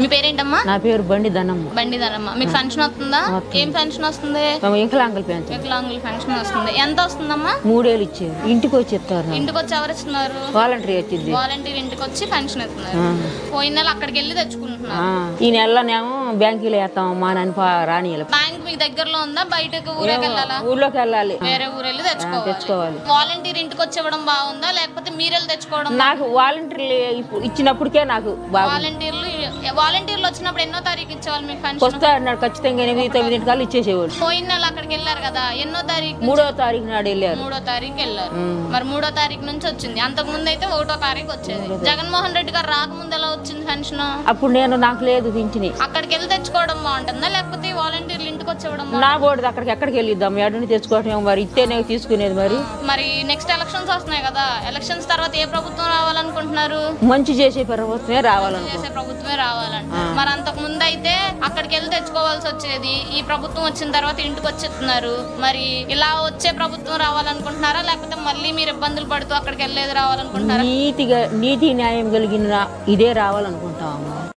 మీ పేరేంటమ్మా నా పేరు బండి ధనమ్మ బండి ధరమ్మ మీకు ఫంక్షన్ వస్తుందా ఏం ఫంక్షన్ వస్తుంది మేము ఇంకలాంకలు పెంచాం వికలాంగుల ఫంక్షన్ వస్తుంది ఎంత వస్తుందమ్మా మూడేళ్ళు ఇచ్చారు ఇంటికి వచ్చి ఇస్తారు నాకు. ఇంటికి వచ్చి ఎవరు ఇస్తున్నారు వాలంటరీ వచ్చింది వాలంటీర్ ఇంటికి వచ్చి పెన్షన్ ఇస్తున్నారు పోయిన నెల అక్కడికి వెళ్ళి తెచ్చుకుంటున్నారు ఆ, ఈ నెలలోనేమో బ్యాంకులో వేస్తామమ్మా నన్ను పా- రానియలు బ్యాంక్ మీకు దగ్గరలో ఉందా బయటకు ఊరేకి వెళ్ళాలా ఊళ్ళోకి వెళ్ళాలి వేరే ఊరు వెళ్ళి తెచ్చుకోవాలి తెచ్చుకోవాలి వాలంటీర్ ఇంటికి వచ్చి ఇవ్వడం బాగుందా లేకపోతే మీరు వెళ్ళి తెచ్చుకోవడం నాకు వాలంటీర్లు ఇప్పు- ఇచ్చినప్పటికే నాకు బాగా వాలంటీర్లు వాలంటీర్లు వచ్చినప్పుడు ఎన్నో తారీఖు ఇచ్చేవాళ్ళు మీకు పెన్షన్ వస్తా అన్నాడు ఖచ్చితంగా ఎనిమిది తొమ్మిది కల్లా ఇచ్చేసేవాడు పోయిన నెల అక్కడికి వెళ్ళారు కదా ఎన్నో తారీఖు మూడో తారీఖు నాడు వెళ్ళారు మూడో తారీఖు వెళ్ళారు మరి మూడో తారీఖు నుంచి వచ్చింది అంతకు ముందు అయితే ఒకటో తారీఖు వచ్చేది జగన్మోహన్ రెడ్డి గారు రాకముందు ఎలా వచ్చింది పెన్షన్ అప్పుడు నేను నాకు లేదు పింఛని అక్కడికి వెళ్ళి తెచ్చుకోవడం బాగుంటుందా లేకపోతే ఈ వాలంటీర్లు ఇంటికి వచ్చి ఇవ్వడం నా బోర్డు అక్కడికి ఎక్కడికి వెళ్ళిద్దాం ఎడని తెచ్చుకోవటం మరి ఇస్తేనే తీసుకునేది మరి మరి నెక్స్ట్ ఎలక్షన్స్ వస్తున్నాయి కదా ఎలక్షన్స్ తర్వాత ఏ ప్రభుత్వం రావాలనుకుంటున్నారు మంచి చేసే ప్రభుత్వమే రావాలనుకో చేసే ప్రభుత్వమే రావాలంట మరి అంతకు ముందు అయితే అక్కడికి వెళ్ళి తెచ్చుకోవాల్సి వచ్చేది ఈ ప్రభుత్వం వచ్చిన తర్వాత ఇంటికి వచ్చేస్తున్నారు మరి ఇలా వచ్చే ప్రభుత్వం రావాలనుకుంటున్నారా లేకపోతే మళ్ళీ మీరు ఇబ్బందులు పడుతూ అక్కడికి వెళ్ళేది రావాలనుకుంటున్నారా నీతిగా నీతి న్యాయం కలిగిన ఇదే రావాలనుకుంటాము